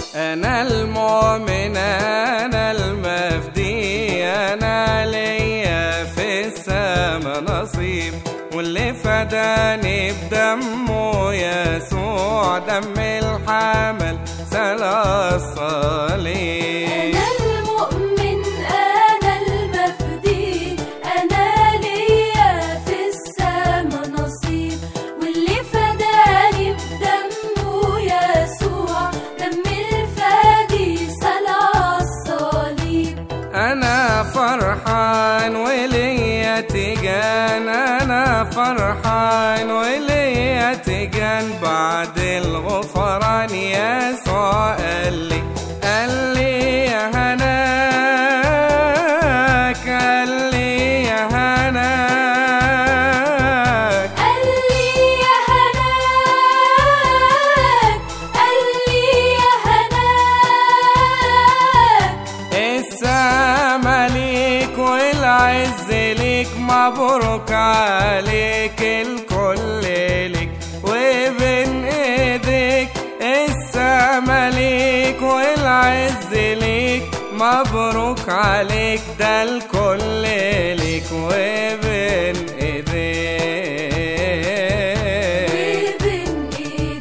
أنا المؤمن أنا المفدي أنا ليا في السما نصيب واللي فداني بدمه يسوع دم الحمل سلا الصليب أنا المؤمن أنا المفدي أنا ليا في السما نصيب واللي فداني بدمه يسوع دم الفادي سلع الصليب أنا فرحان وليا تجان أنا فرحان وليا تجان بعد الغفران يسوع قال لي قال لي يا هناك قال لي يا هناك قال لي يا هناك قال لي يا هناك السما ليك والعز ليك مبروك عليك الكل ليك وبين ايديك السما ليك والعز ليك مبروك عليك ده الكل ليك وبين ايديك وبين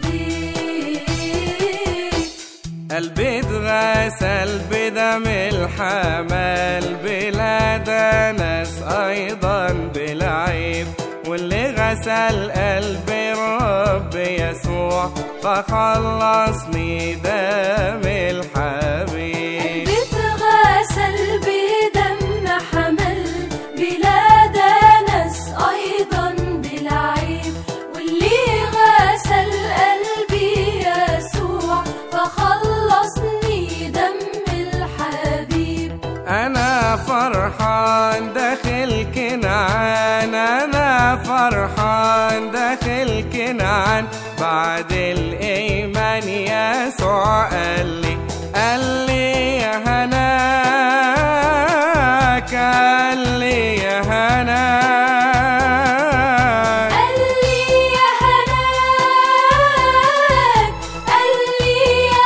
ايديك قلبي اتغسل بدم الحمل بلا دنس ايضا بالعيب واللي غسل قلبي الرب يسوع فخلصني دم الحبيب بتغسل بدم حمل بلا دنس أيضا بالعيب واللي غسل قلبي يسوع فخلصني دم الحبيب أنا فرحان داخل كنعان أنا فرحان داخل كنعان بعد الإيمان يسوع قال لي قال لي يا هناك قال لي يا هناك قال لي يا هناك قال لي يا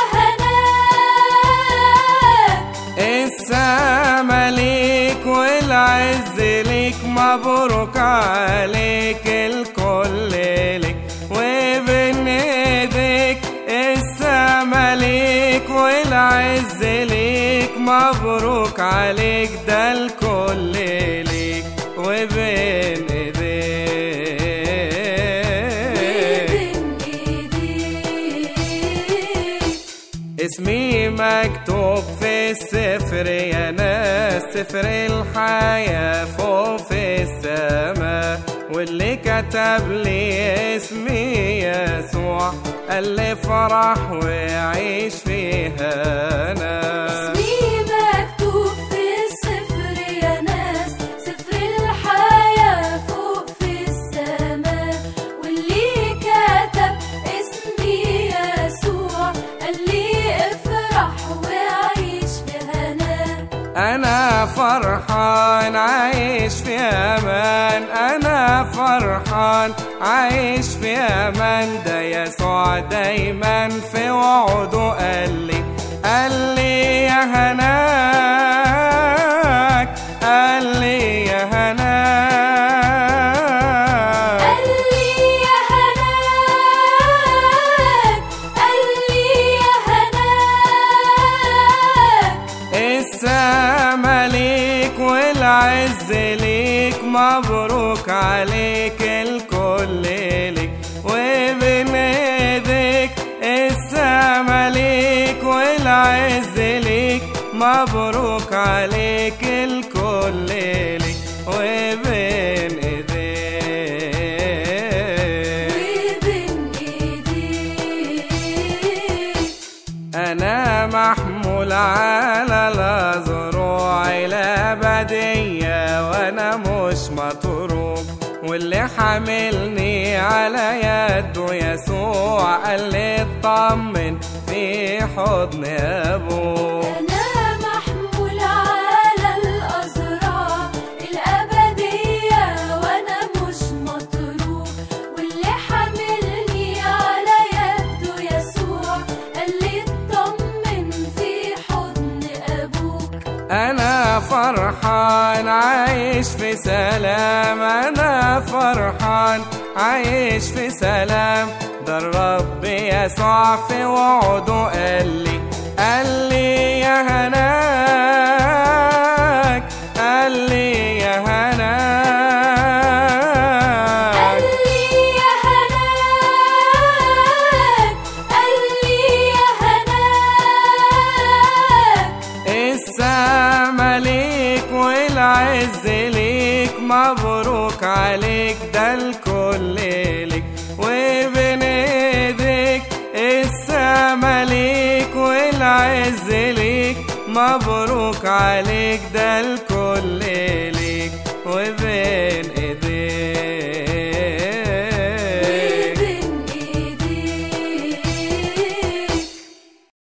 هناك السما ليك والعز ليك مبروك عليك الكل ليك وبين ايديك السما ليك والعز ليك مبروك عليك ده الكل ليك وبين ايديك وبين ايديك اسمي مكتوب في السفر يا ناس سفر الحياة فوق في السماء واللي كتب لي اسمي يسوع قال لي فرح وعيش فيها أنا اسمي مكتوب في السفر يا ناس سفر الحياة فوق في السماء واللي كتب اسمي يسوع قال لي افرح وعيش في هنا أنا فرحان عايش في أمان أنا فرحان عايش في أمان ده يسوع دايما في وعوده قال لي قال لي يا هناك قال لي يا هناك قال لي يا هناك قال لي يا هناك السما ليك والعز ليك مبروك عليك الكل ليك وبين ايديك السما ليك والعز ليك مبروك عليك الكل ليك وبين ايديك وبين ايديك أنا محمول على الأزرع الأبدية وأنا مش متروك واللي حاملني على يده يسوع قال لي اطمن في حضن أبوك أنا محمول على الأزرع الأبدية وأنا مش متروك واللي حاملني على يده يسوع قال لي اطمن انا فرحان عايش في سلام انا فرحان عايش في سلام ده الرب يسوع في وعده قال لي قال لي يا هناك قال لي يا هناك قال لي يا هناك قال لي يا هناك السما ليك والعز ليك مبروك عليك ده الكل ليك وبين ايديك السما ليك والعز ليك مبروك عليك ده الكل ليك وبين